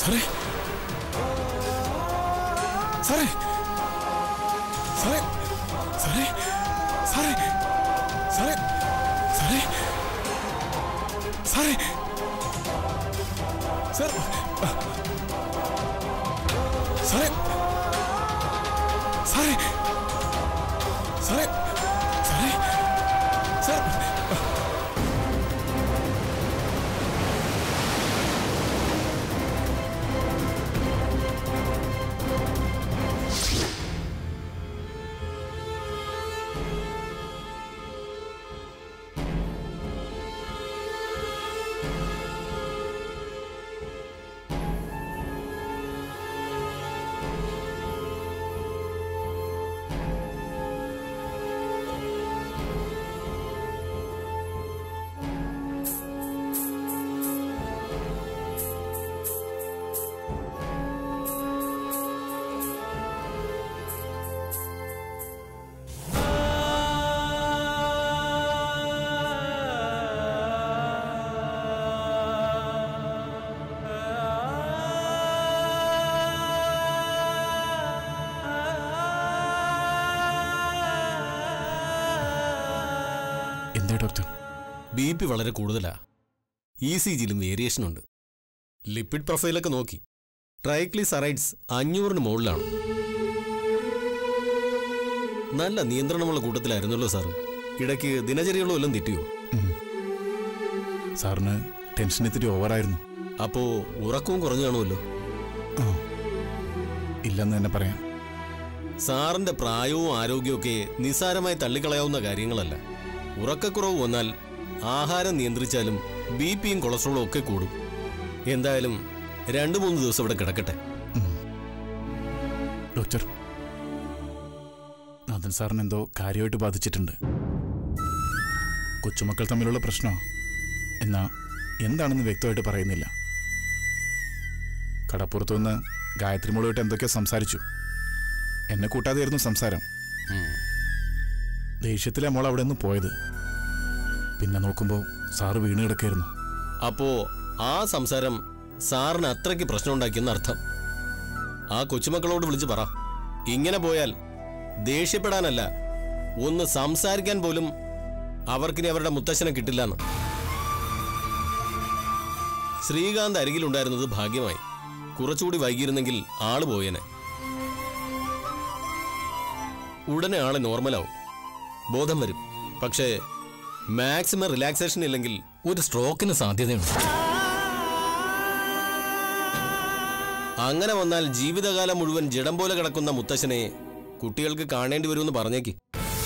സാറേ സാറേ സാറേ സാറേ സാറേ സാറേ സാറേ സാറേ സാർ സാറേ സാറേ സാറേ സാറേ സാർ എന്താ ഡോക്ടർ ബി പി വളരെ കൂടുതലാ ഇ സി ജിയിലും വേരിയേഷൻ ഉണ്ട് ലിപ്പിഡ് പ്രൊഫൈലൊക്കെ നോക്കി ട്രൈക്ലിസറൈഡ്സ് അഞ്ഞൂറിന് മുകളിലാണ് നല്ല നിയന്ത്രണമുള്ള കൂട്ടത്തിലായിരുന്നല്ലോ സാറ് ഇടയ്ക്ക് ദിനചര്യകളും എല്ലാം തെറ്റിയോ സാറിന് ടെൻഷൻ ഇത്തിരി ഓവറായിരുന്നു അപ്പോ ഉറക്കവും കുറഞ്ഞു കാണുമല്ലോ ആ ഇല്ലെന്ന് തന്നെ പറയാം സാറിന്റെ പ്രായവും ആരോഗ്യവും ഒക്കെ നിസ്സാരമായി തള്ളിക്കളയാവുന്ന കാര്യങ്ങളല്ല ഉറക്കക്കുറവ് വന്നാൽ ആഹാരം നിയന്ത്രിച്ചാലും ബി പിയും കൊളസ്ട്രോളും ഒക്കെ കൂടും എന്തായാലും രണ്ടു മൂന്ന് ദിവസം ഇവിടെ കിടക്കട്ടെ ഡോക്ടർ നാഥൻ സാറിന് എന്തോ കാര്യമായിട്ട് ബാധിച്ചിട്ടുണ്ട് കൊച്ചുമക്കൾ തമ്മിലുള്ള പ്രശ്നമോ എന്നാ എന്താണെന്ന് വ്യക്തമായിട്ട് പറയുന്നില്ല കടപ്പുറത്തു നിന്ന് ഗായത്രി മോളുമായിട്ട് എന്തൊക്കെയോ സംസാരിച്ചു എന്നെ കൂട്ടാതെയായിരുന്നു സംസാരം ദേഷ്യത്തിലെ മോൾ അവിടെ നിന്ന് പോയത് പിന്നെ നോക്കുമ്പോൾ സാറ് വീണ് കിടക്കായിരുന്നു അപ്പോ ആ സംസാരം സാറിന് അത്രയ്ക്ക് പ്രശ്നമുണ്ടാക്കിയെന്ന് അർത്ഥം ആ കൊച്ചുമക്കളോട് വിളിച്ചു പറ ഇങ്ങനെ പോയാൽ ദേഷ്യപ്പെടാനല്ല ഒന്ന് സംസാരിക്കാൻ പോലും അവർക്കിനി അവരുടെ മുത്തശ്ശനെ കിട്ടില്ലെന്ന് ശ്രീകാന്ത് അരികിലുണ്ടായിരുന്നത് ഭാഗ്യമായി കുറച്ചുകൂടി വൈകിയിരുന്നെങ്കിൽ ആള് പോയേനെ ഉടനെ ആള് നോർമലാവും ബോധം വരും പക്ഷേ മാക്സിമം റിലാക്സേഷൻ ഇല്ലെങ്കിൽ ഒരു സ്ട്രോക്കിന് സാധ്യതയുണ്ട് അങ്ങനെ വന്നാൽ ജീവിതകാലം മുഴുവൻ ജഡം പോലെ കിടക്കുന്ന മുത്തശ്ശനെ കുട്ടികൾക്ക് കാണേണ്ടി വരുമെന്ന് പറഞ്ഞേക്ക്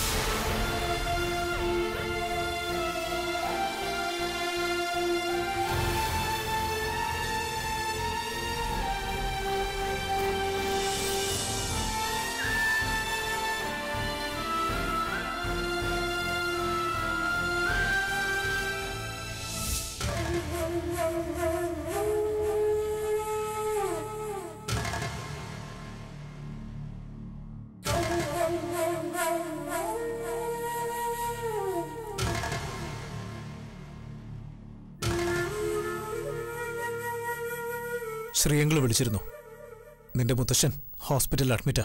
ശ്രീയങ്ങൾ വിളിച്ചിരുന്നു നിന്റെ മുത്തശ്ശൻ ഹോസ്പിറ്റലിൽ അഡ്മിറ്റാ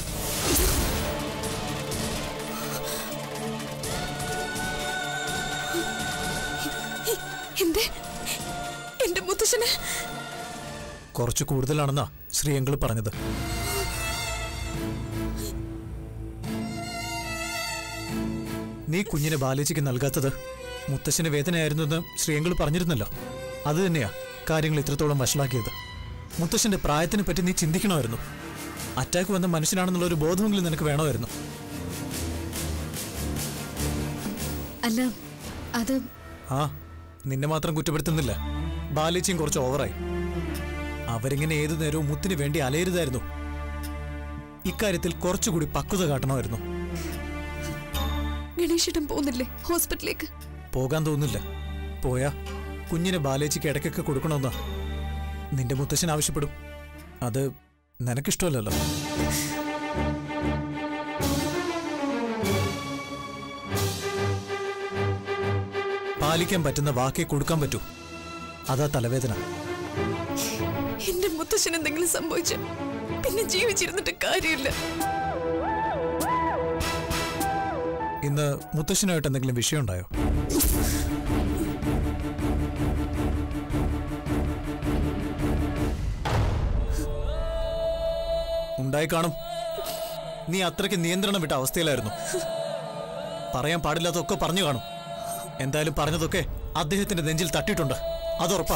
എന്തേ എന്റെ മുത്തശ്ശന് കുറച്ച് കൂടുതലാണെന്നാ ശ്രീയങ്ങൾ പറഞ്ഞത് നീ കുഞ്ഞിനെ ബാലേച്ചിക്ക് നൽകാത്തത് മുത്തശ്ശന് വേദനയായിരുന്നെന്ന് ശ്രീയങ്ങൾ പറഞ്ഞിരുന്നല്ലോ അത് തന്നെയാ കാര്യങ്ങൾ ഇത്രത്തോളം വഷളാക്കിയത് മുത്തശ്ശന്റെ പ്രായത്തിനെ പറ്റി നീ ചിന്തിക്കണമായിരുന്നു അറ്റാക്ക് വന്ന മനുഷ്യനാണെന്നുള്ള ഒരു ബോധമെങ്കിലും നിനക്ക് വേണമായിരുന്നു അല്ല അത് ആ നിന്നെ മാത്രം കുറ്റപ്പെടുത്തുന്നില്ല ബാലേച്ചിയും കുറച്ച് ഓവറായി അവരിങ്ങനെ ഏതു നേരവും മുത്തിന് വേണ്ടി അലയരുതായിരുന്നു ഇക്കാര്യത്തിൽ കുറച്ചുകൂടി പക്വത കാട്ടണമായിരുന്നു ഗണേശിട്ടം പോകുന്നില്ലേ ഹോസ്പിറ്റലിലേക്ക് പോകാൻ തോന്നില്ല പോയാ കുഞ്ഞിനെ ബാലേച്ചിക്ക് ഇടയ്ക്കൊക്കെ കൊടുക്കണമെന്നാ നിന്റെ മുത്തശ്ശൻ ആവശ്യപ്പെടും അത് നിനക്കിഷ്ടമല്ലല്ലോ പാലിക്കാൻ പറ്റുന്ന വാക്കേ കൊടുക്കാൻ പറ്റൂ അതാ തലവേദന എന്റെ മുത്തശ്ശൻ എന്തെങ്കിലും സംഭവിച്ചു പിന്നെ ജീവിച്ചിരുന്നിട്ട് കാര്യമില്ല ഇന്ന് മുത്തശ്ശനുമായിട്ട് എന്തെങ്കിലും വിഷയമുണ്ടായോ ഉണ്ടായി കാണും നീ അത്രയ്ക്ക് നിയന്ത്രണം വിട്ട അവസ്ഥയിലായിരുന്നു പറയാൻ പാടില്ലാത്തതൊക്കെ പറഞ്ഞു കാണും എന്തായാലും പറഞ്ഞതൊക്കെ അദ്ദേഹത്തിന്റെ നെഞ്ചിൽ തട്ടിയിട്ടുണ്ട് അതുറപ്പാ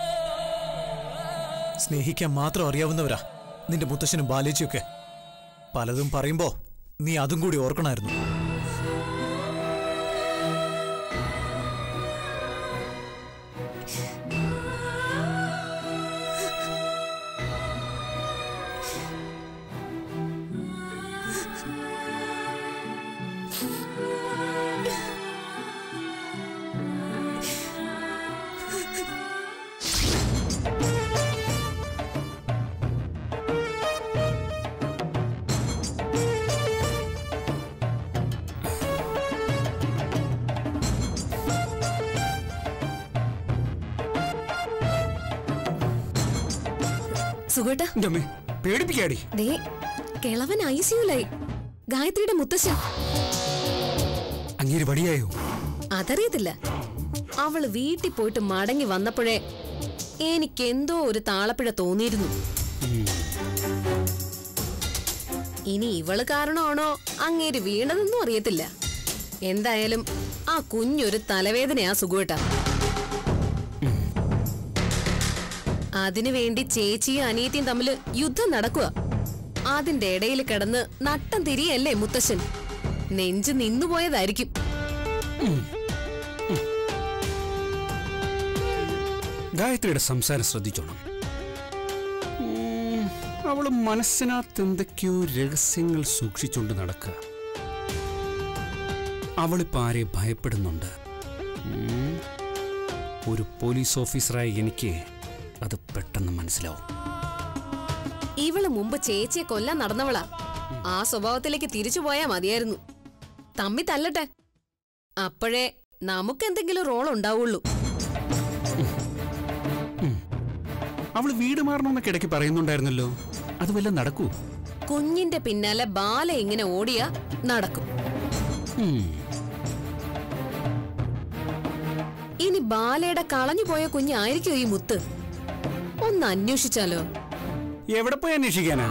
സ്നേഹിക്കാൻ മാത്രം അറിയാവുന്നവരാ നിന്റെ മുത്തശ്ശനും ബാലേച്ചിയൊക്കെ പലതും പറയുമ്പോ നീ അതും കൂടി ഓർക്കണമായിരുന്നു സുഖേട്ടാ എന്റെ അമ്മേ പേടിപ്പിക്കാടി ദേ കിളവൻ ഐസിയുലായി ഗായത്രിയുടെ മുത്തശ്ശൻ അങ്ങേര് വടിയായോ അതറിയത്തില്ല അവള് വീട്ടിൽ പോയിട്ട് മടങ്ങി വന്നപ്പോഴേ എനിക്കെന്തോ ഒരു താളപ്പിഴ തോന്നിയിരുന്നു ഇനി ഇവള് കാരണമാണോ അങ്ങേര് വീണതെന്നും അറിയത്തില്ല എന്തായാലും ആ കുഞ്ഞൊരു തലവേദനയാ സുഖുവേട്ട അതിനുവേണ്ടി ചേച്ചിയും അനിയത്തിയും തമ്മിൽ യുദ്ധം നടക്കുക അതിന്റെ ഇടയിൽ കിടന്ന് നട്ടം തിരിയല്ലേ മുത്തശ്ശൻ നെഞ്ച് നിന്നുപോയതായിരിക്കും ഗായത്രിയുടെ സംസാരം ശ്രദ്ധിച്ചോണം ഉം, അവള് മനസ്സിനകത്ത് എന്തൊക്കെയോ രഹസ്യങ്ങൾ സൂക്ഷിച്ചുകൊണ്ട് നടക്കുക അവളിപ്പോ ആരെ ഭയപ്പെടുന്നുണ്ട് ഉം, ഒരു പോലീസ് ഓഫീസറായി എനിക്ക് അത് പെട്ടെന്ന് മനസ്സിലാവും ഇവള് മുമ്പ് ചേച്ചിയെ കൊല്ലാൻ നടന്നവളാ ആ സ്വഭാവത്തിലേക്ക് തിരിച്ചു പോയാ മതിയായിരുന്നു തമ്മി തല്ലട്ടെ അപ്പോഴേ നമുക്കെന്തെങ്കിലും റോൾ ഉണ്ടാവുള്ളൂ അവള് വീട് മാറണമെന്നൊക്കെ ഇടയ്ക്ക് പറയുന്നുണ്ടായിരുന്നല്ലോ അത് വല്ലതും നടക്കൂ കുഞ്ഞിന്റെ പിന്നാലെ ബാല ഇങ്ങനെ ഓടിയാ നടക്കും ഉം. ഇനി ബാലയുടെ കളഞ്ഞുപോയ കുഞ്ഞായിരിക്കും ഈ മുത്ത് ഒന്ന് അന്വേഷിച്ചാലോ എവിടെ പോയി അന്വേഷിക്കാനാ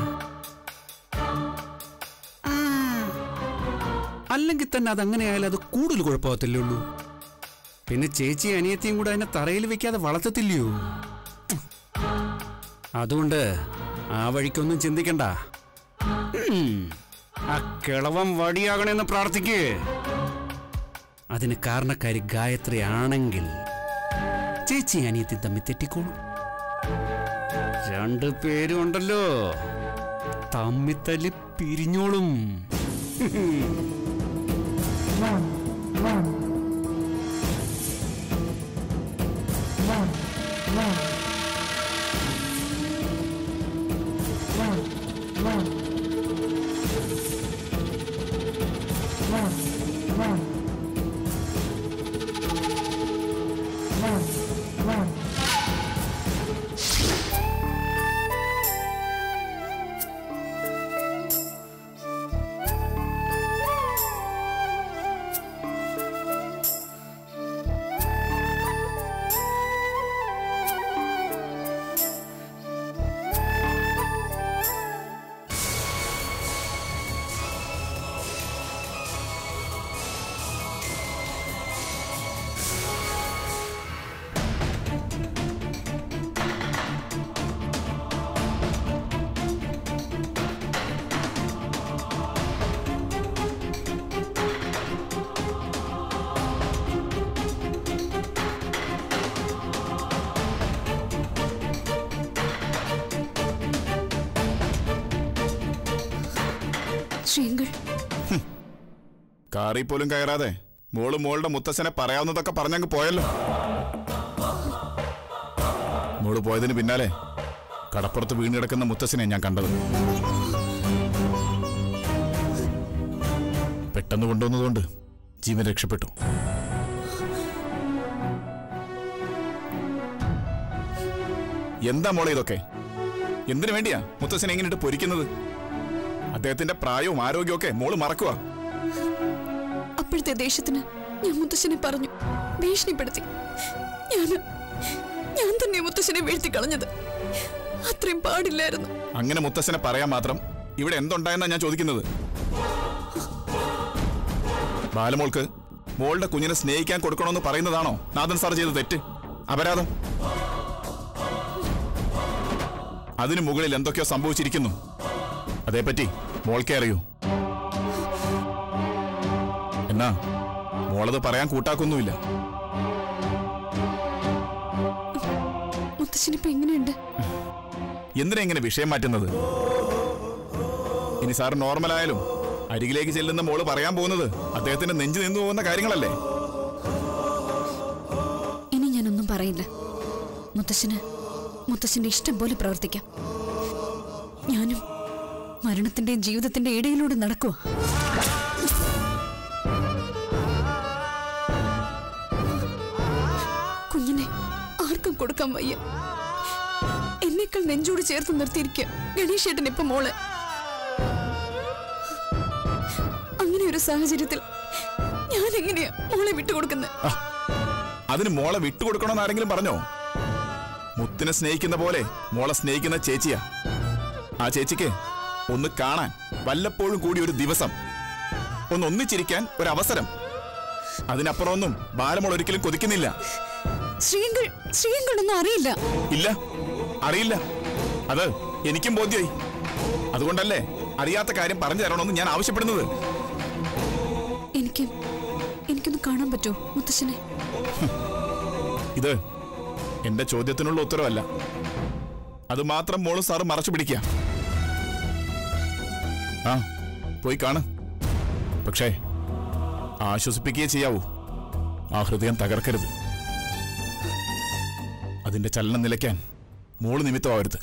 ആ, അല്ലെങ്കിൽ തന്നെ അതങ്ങനെ ആയാലും അത് കൂടുതൽ കുഴപ്പമാകത്തില്ലേ ഉള്ളൂ പിന്നെ ചേച്ചി അനിയത്തിയും കൂടെ അതിനെ തറയിൽ വെക്കാതെ വളർത്തത്തില്ലയോ അതുകൊണ്ട് ആ വഴിക്കൊന്നും ചിന്തിക്കണ്ട ഉം, ആ കിളവൻ വടിയാകണമെന്ന് പ്രാർത്ഥിക്കേ അതിന് കാരണക്കാരി ഗായത്രി ആണെങ്കിൽ ചേച്ചി അനിയത്തി തമ്മിൽ തെറ്റിക്കോളും രണ്ടു പേരും ഉണ്ടല്ലോ തമ്മിത്തല്ലി പിരിഞ്ഞോളും ശ്രീങ്കൾ കാറിൽ പോലും കയറാതെ മോള് മോളുടെ മുത്തച്ഛനെ പറയാവുന്നതൊക്കെ പറഞ്ഞങ്ങ് പോയല്ലോ മോള് പോയതിന് പിന്നാലെ കടപ്പുറത്ത് വീണ് കിടക്കുന്ന മുത്തച്ഛനെ ഞാൻ കണ്ടത് പെട്ടെന്ന് കൊണ്ടുവന്നതുകൊണ്ട് ജീവൻ രക്ഷപ്പെട്ടു എന്താ മോളെ ഇതൊക്കെ എന്തിനു വേണ്ടിയാ മുത്തശ്ശൻ എങ്ങനെയിട്ട് പൊരിക്കുന്നത് അദ്ദേഹത്തിന്റെ പ്രായവും ആരോഗ്യവും ഒക്കെ മോള് മറക്കുക അപ്പോഴത്തെ ദേഷ്യത്തിന് ഞാൻ മുത്തശ്ശനെ പറഞ്ഞു ഭീഷണിപ്പെടുത്തി ഞാൻ ഞാൻ തന്നെ മുത്തശ്ശനെ വീഴ്ത്തി കളഞ്ഞത് അത്രയും പാടില്ലായിരുന്നു അങ്ങനെ മുത്തശ്ശനെ പറയാൻ മാത്രം ഇവിടെ എന്തുണ്ടായെന്നാ ഞാൻ ചോദിക്കുന്നത് ബാലമോൾക്ക് മോളുടെ കുഞ്ഞിനെ സ്നേഹിക്കാൻ കൊടുക്കണമെന്ന് പറയുന്നതാണോ നാഥൻ സാർ ചെയ്ത തെറ്റ് അപരാധം അതിനു മുകളിൽ എന്തൊക്കെയോ സംഭവിച്ചിരിക്കുന്നു അതേപ്പറ്റി മോൾക്കേ അറിയൂ എന്നാ മോളത് പറയാൻ കൂട്ടാക്കൊന്നുമില്ല മുത്തശ്ശനിപ്പോ എങ്ങനെയുണ്ട് എന്തിനാ ഇങ്ങനെ വിഷയം മാറ്റുന്നത് ഇനി സാർ നോർമൽ ആയാലും അരികിലേക്ക് ചെല്ലുന്ന മോള് പറയാൻ പോകുന്നത് അദ്ദേഹത്തിന്റെ നെഞ്ചു നിന്നു പോകുന്ന കാര്യങ്ങളല്ലേ ഇനി ഞാനൊന്നും പറയില്ല മുത്തശ്ശന് മുത്തശ്ശന്റെ ഇഷ്ടം പോലെ പ്രവർത്തിക്കാം ഞാനും മരണത്തിന്റെയും ജീവിതത്തിന്റെ ഇടയിലൂടെ നടക്കുക കുഞ്ഞിനെ ആർക്കും കൊടുക്കാൻ വയ്യ എന്നേക്കാൾ നെഞ്ചോട് ചേർത്ത് നിർത്തിയിരിക്കുക ഗണേശേട്ടൻ ഇപ്പൊ മോളെ അങ്ങനെ ഒരു സാഹചര്യത്തിൽ ഞാൻ എങ്ങനെയാ മോളെ വിട്ടുകൊടുക്കുന്നത് ആ, അതിന് മോളെ വിട്ടുകൊടുക്കണമെന്ന് ആരെങ്കിലും പറഞ്ഞോ മുത്തിനെ സ്നേഹിക്കുന്ന പോലെ മോളെ സ്നേഹിക്കുന്ന ചേച്ചിയാ ആ ചേച്ചിക്ക് ഒന്ന് കാണാൻ വല്ലപ്പോഴും കൂടി ഒരു ദിവസം ഒന്ന് ഒന്നിച്ചിരിക്കാൻ ഒരു അവസരം അതിനപ്പുറമൊന്നും ബാലമോൾ ഒരിക്കലും കൊതിക്കുന്നില്ല ശ്രീങ്കൾ ശ്രീങ്കളൊന്നും അറിയില്ല ഇല്ല അറിയില്ല അത് എനിക്കും ബോധ്യമായി അതുകൊണ്ടല്ലേ അറിയാത്ത കാര്യം പറഞ്ഞു തരണമെന്ന് ഞാൻ ആവശ്യപ്പെടുന്നത് എനിക്ക് എനിക്കൊന്ന് കാണാൻ പറ്റുമോ മുത്തശ്ശനെ ഇത് എന്റെ ചോദ്യത്തിനുള്ള ഉത്തരവല്ല അത് മാത്രം മോളും സാറും മറച്ചു പിടിക്കുക ആ പോയി കാണ് പക്ഷേ ആശ്വസിപ്പിക്കുകയേ ചെയ്യാവൂ ആ ഹൃദയം തകർക്കരുത് അതിന്റെ ചലനം നിലയ്ക്കാൻ മോള് നിമിത്തമാവരുത്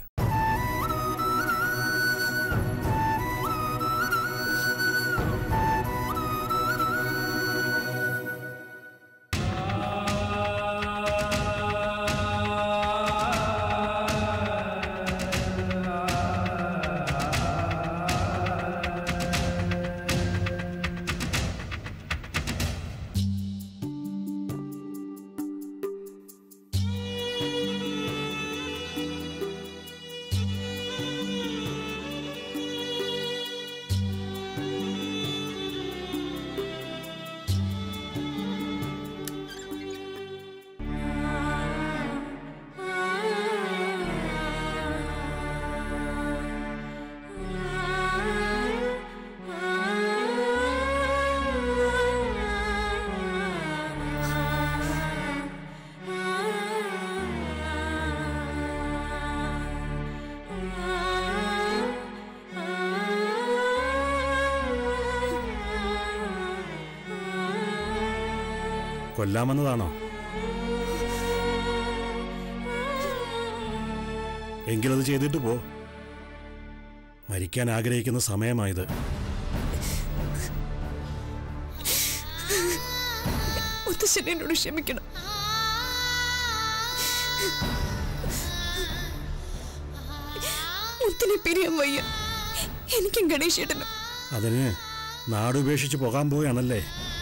കൊല്ലാമെന്നതാണോ എങ്കിലത് ചെയ്തിട്ട് പോ മരിക്കാൻ ആഗ്രഹിക്കുന്ന സമയമായത് മുത്തശ്ശൻ എന്നോട് ക്ഷമിക്കണം മുത്തിനെ പിരിയാൻ വയ്യ എനിക്കും ഗണേശേട്ടനും അതിന് നാടുപേക്ഷിച്ച് പോകാൻ പോവുകയാണല്ലേ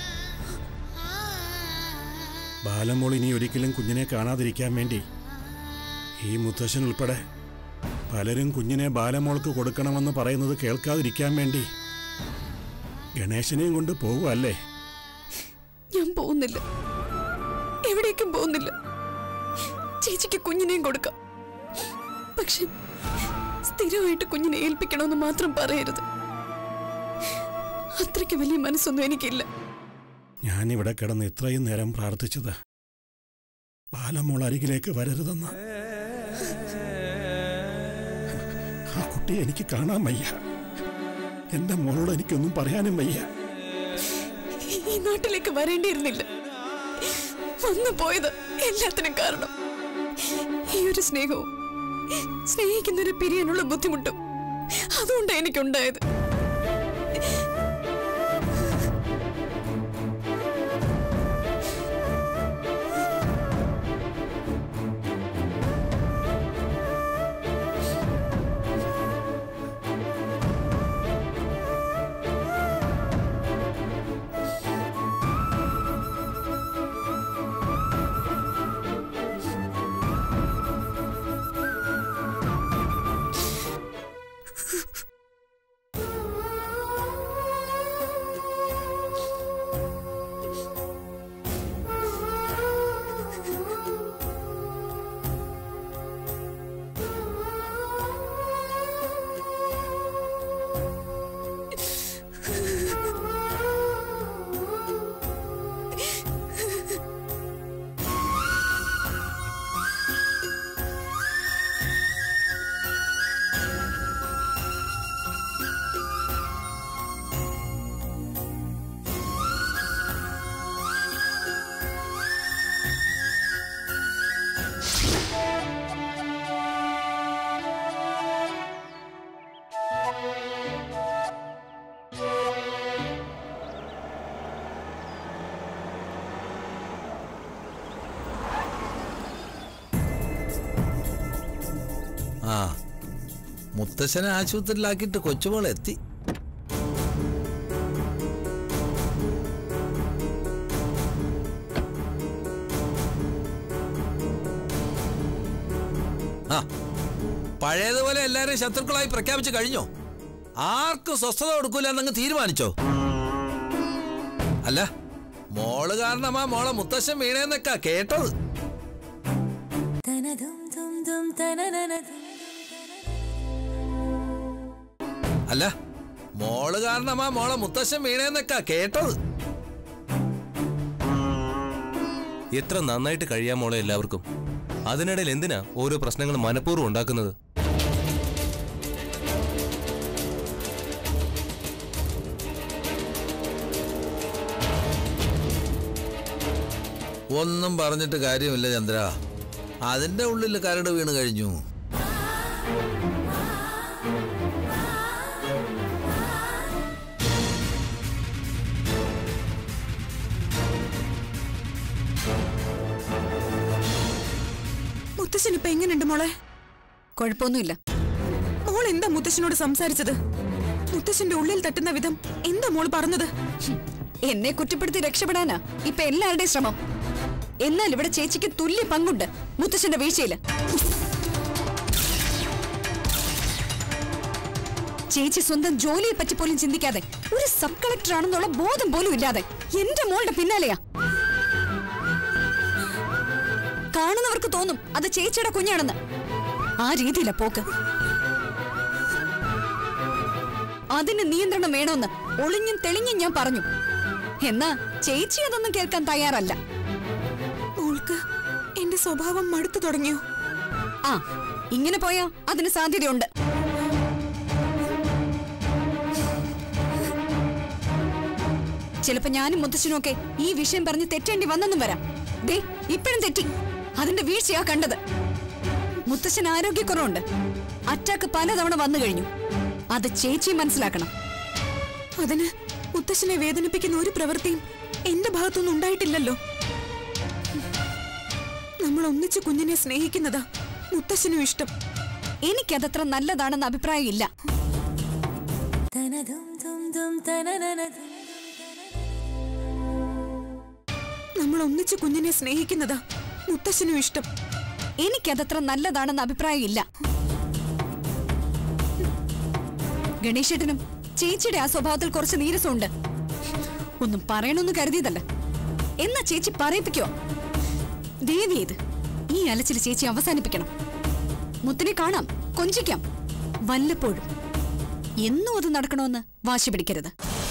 ബാലമോൾ ഇനി ഒരിക്കലും കുഞ്ഞിനെ കാണാതിരിക്കാൻ വേണ്ടി ഈ മുത്തശ്ശൻ ഉൾപ്പെടെ പലരും കുഞ്ഞിനെ ബാലമോൾക്ക് കൊടുക്കണമെന്ന് പറയുന്നത് കേൾക്കാതിരിക്കാൻ വേണ്ടി ഗണേശനെയും കൊണ്ട് പോകുമല്ലേ ഞാൻ പോകുന്നില്ല എവിടേക്കും പോകുന്നില്ല ചേച്ചിക്ക് കുഞ്ഞിനെയും കൊടുക്കാം പക്ഷെ സ്ഥിരമായിട്ട് കുഞ്ഞിനെ ഏൽപ്പിക്കണമെന്ന് മാത്രം പറയരുത് അത്രയ്ക്ക് വലിയ മനസ്സൊന്നും എനിക്കില്ല ഞാനിവിടെ കിടന്ന് ഇത്രയും നേരം പ്രാർത്ഥിച്ചത് ബാലമോൾ അരികിലേക്ക് വരരുതെന്ന് ആ കുട്ടിയെ എനിക്ക് കാണാൻ വയ്യ എന്റെ മോളോട് എനിക്കൊന്നും പറയാനും വയ്യ ഈ നാട്ടിലേക്ക് വരേണ്ടിയിരുന്നില്ല വന്നു പോയത് എല്ലാത്തിനും കാരണം ഈ ഒരു സ്നേഹവും സ്നേഹിക്കുന്നവരെ പിരിയാനുള്ള ബുദ്ധിമുട്ടും അതുകൊണ്ടാണ് എനിക്കുണ്ടായത് ആ മുത്തശ്ശനെ ആശുപത്രിയിലാക്കിയിട്ട് കൊച്ചുമോൾ എത്തി ആ പഴയതുപോലെ എല്ലാരും ശത്രുക്കളായി പ്രഖ്യാപിച്ചു കഴിഞ്ഞോ ആർക്കും സ്വസ്ഥത കൊടുക്കൂല എന്നങ്ങ് തീരുമാനിച്ചോ അല്ല മോള് കാരണമാ മോളെ മുത്തശ്ശൻ വീണേന്നൊക്കെ കേട്ടത് അല്ല മോള് കാരണമാ മോളെ മുത്തശ്ശൻ വീണേന്നൊക്കെ കേട്ടത് എത്ര നന്നായിട്ട് കഴിയാൻ മോളെ എല്ലാവർക്കും അതിനിടയിൽ എന്തിനാ ഓരോ പ്രശ്നങ്ങൾ മനഃപൂർവ്വം ഉണ്ടാക്കുന്നത് ഒന്നും പറഞ്ഞിട്ട് കാര്യമില്ല ചന്ദ്ര അതിന്റെ ഉള്ളിൽ കരട് വീണ് കഴിഞ്ഞു മുത്തശ്ശൻ ഇപ്പൊ എങ്ങനെയുണ്ട് മോളെ കുഴപ്പമൊന്നുമില്ല മോൾ എന്താ മുത്തശ്ശനോട് സംസാരിച്ചത് മുത്തശ്ശന്റെ ഉള്ളിൽ തട്ടുന്ന വിധം എന്താ മോൾ പറഞ്ഞത് എന്നെ കുറ്റപ്പെടുത്തി രക്ഷപ്പെടാനാ ഇപ്പൊ എല്ലാവരുടെയും ശ്രമം എന്നാൽ ഇവിടെ ചേച്ചിക്ക് തുല്യ പങ്കുണ്ട് മുത്തശ്ശന്റെ വീഴ്ചയില് ചേച്ചി സ്വന്തം ജോലിയെ പറ്റി പോലും ചിന്തിക്കാതെ ഒരു സബ് കളക്ടർ ആണെന്നുള്ള ബോധം പോലും ഇല്ലാതെ എന്റെ മോളുടെ പിന്നാലെയാ കാണുന്നവർക്ക് തോന്നും അത് ചേച്ചിയുടെ കുഞ്ഞാണെന്ന് ആ രീതിയില പോക്ക് അതിന് നിയന്ത്രണം വേണമെന്ന് ഒളിഞ്ഞും തെളിഞ്ഞും ഞാൻ പറഞ്ഞു എന്നാ ചേച്ചി അതൊന്നും കേൾക്കാൻ തയ്യാറല്ല മോൾക്ക് എന്റെ സ്വഭാവം മടുത്തു തുടങ്ങിയോ ആ ഇങ്ങനെ പോയാ അതിന് സാധ്യതയുണ്ട് ചിലപ്പോ ഞാനും മുത്തശ്ശനും ഒക്കെ ഈ വിഷയം പറഞ്ഞ് തെറ്റേണ്ടി വന്നെന്നും വരാം ദേ ഇപ്പോഴും തെറ്റി അതിന്റെ വീഴ്ചയാ കണ്ടത് മുത്തശ്ശൻ ആരോഗ്യക്കുറവുണ്ട് അറ്റാക്ക് പലതവണ വന്നു കഴിഞ്ഞു അത് ചേച്ചി മനസ്സിലാക്കണം അതിന് മുത്തശ്ശനെ വേദനിപ്പിക്കുന്ന ഒരു പ്രവൃത്തിയും എന്റെ ഭാഗത്തൊന്നും ഉണ്ടായിട്ടില്ലല്ലോ നമ്മൾ ഒന്നിച്ച് കുഞ്ഞിനെ സ്നേഹിക്കുന്നതാ മുത്തശ്ശനും ഇഷ്ടം എനിക്കതത്ര നല്ലതാണെന്ന് അഭിപ്രായം ഇല്ല നമ്മൾ ഒന്നിച്ച് കുഞ്ഞിനെ സ്നേഹിക്കുന്നതാ മുത്തശ്ശനും ഇഷ്ടം എനിക്കതത്ര നല്ലതാണെന്ന് അഭിപ്രായം ഇല്ല ഗണേശേട്ടനും ചേച്ചിയുടെ ആ സ്വഭാവത്തിൽ കുറച്ച് നീരസമുണ്ട് ഒന്നും പറയണമെന്ന് കരുതിയതല്ല എന്നാ ചേച്ചി പറയിപ്പിക്കോ ദേവി ഇത് ഈ അലച്ചിൽ ചേച്ചി അവസാനിപ്പിക്കണം മുത്തിനെ കാണാം കൊഞ്ചിക്കാം വല്ലപ്പോഴും എന്നും അത് നടക്കണമെന്ന് വാശി പിടിക്കരുത്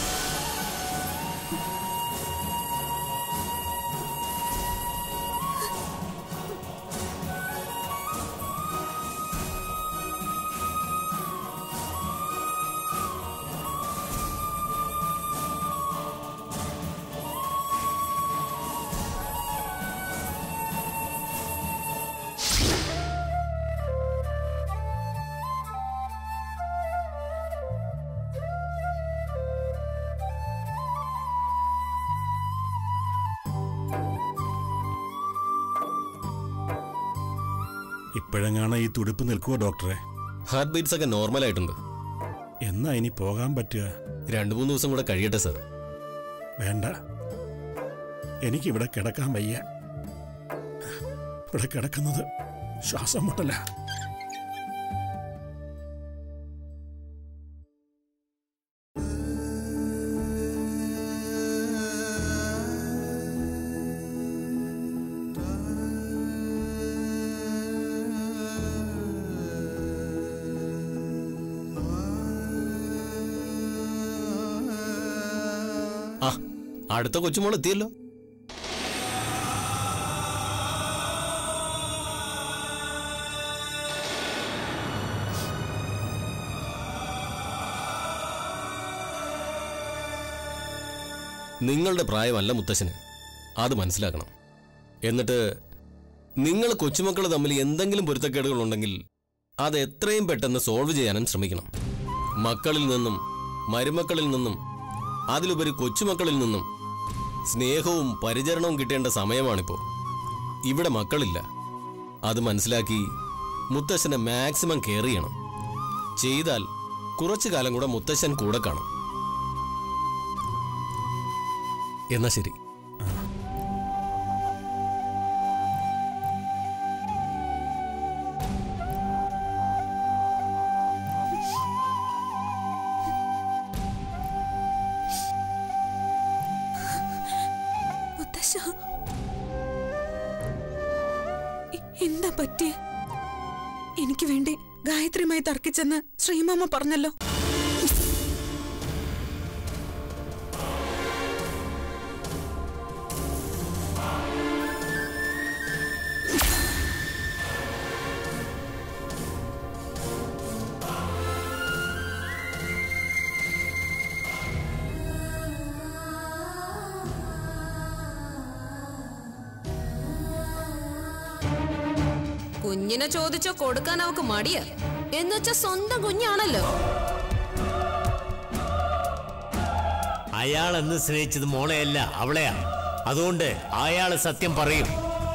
ഇപ്പോഴെങ്ങാണ് ഈ തുടിപ്പ് നിൽക്കുവോ ഡോക്ടറെ ഹാർട്ട് ബീറ്റ്സ് ഒക്കെ നോർമൽ ആയിട്ടുണ്ട് എന്നാ ഇനി പോകാൻ പറ്റുക രണ്ടു മൂന്ന് ദിവസം കൂടെ കഴിയട്ടെ സർ വേണ്ട എനിക്കിവിടെ കിടക്കാൻ വയ്യ ഇവിടെ കിടക്കുന്നത് ശ്വാസം മുട്ടല ആ അടുത്ത കൊച്ചുമോൾ എത്തിയല്ലോ നിങ്ങളുടെ പ്രായമല്ല മുത്തശ്ശന് അത് മനസ്സിലാക്കണം എന്നിട്ട് നിങ്ങൾ കൊച്ചുമക്കൾ തമ്മിൽ എന്തെങ്കിലും പൊരുത്തക്കേടുകൾ ഉണ്ടെങ്കിൽ അത് എത്രയും പെട്ടെന്ന് സോൾവ് ചെയ്യാനും ശ്രമിക്കണം മക്കളിൽ നിന്നും മരുമക്കളിൽ നിന്നും അതിലുപരി കൊച്ചുമക്കളിൽ നിന്നും സ്നേഹവും പരിചരണവും കിട്ടേണ്ട സമയമാണിപ്പോൾ ഇവിടെ മക്കളില്ല അത് മനസ്സിലാക്കി മുത്തശ്ശനെ മാക്സിമം കെയർ ചെയ്യണം ചെയ്താൽ കുറച്ചു കാലം കൂടെ മുത്തശ്ശൻ കൂടെ കാണും എന്നാ ശരി മുത്തശ്ശ എ- എന്താ പറ്റിയ എനിക്ക് വേണ്ടി ഗായത്രിയുമായി തർക്കിച്ചെന്ന് ശ്രീമാമ പറഞ്ഞല്ലോ കുഞ്ഞിനെ ചോദിച്ചോ കൊടുക്കാൻ അവക്ക് മടിയ എന്നുവെച്ചാ സ്വന്തം കുഞ്ഞാണല്ലോ അയാൾ എന്ന് സ്നേഹിച്ചത് മോളെയല്ല അവളെയാ അതുകൊണ്ട് അയാൾ സത്യം പറയും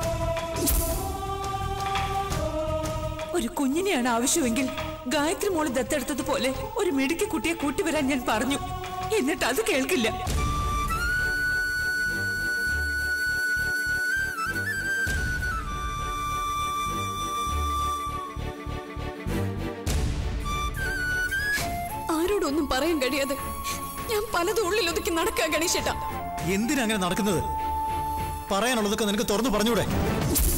ഒരു കുഞ്ഞിനെയാണ് ആവശ്യമെങ്കിൽ ഗായത്രി മോള് ദത്തെടുത്തതുപോലെ ഒരു മിടുക്കി കുട്ടിയെ കൂട്ടിവരാൻ ഞാൻ പറഞ്ഞു എന്നിട്ട് അത് കേൾക്കില്ല ആരോടൊന്നും പറയാൻ കഴിയാതെ ഞാൻ പലതും ഉള്ളിൽ ഒതുക്കി നടക്കാൻ ഗണേശേട്ടാ എന്തിനാ അങ്ങനെ നടക്കുന്നത് പറയാനുള്ളതൊക്കെ നിനക്ക് തുറന്നു പറഞ്ഞൂടെ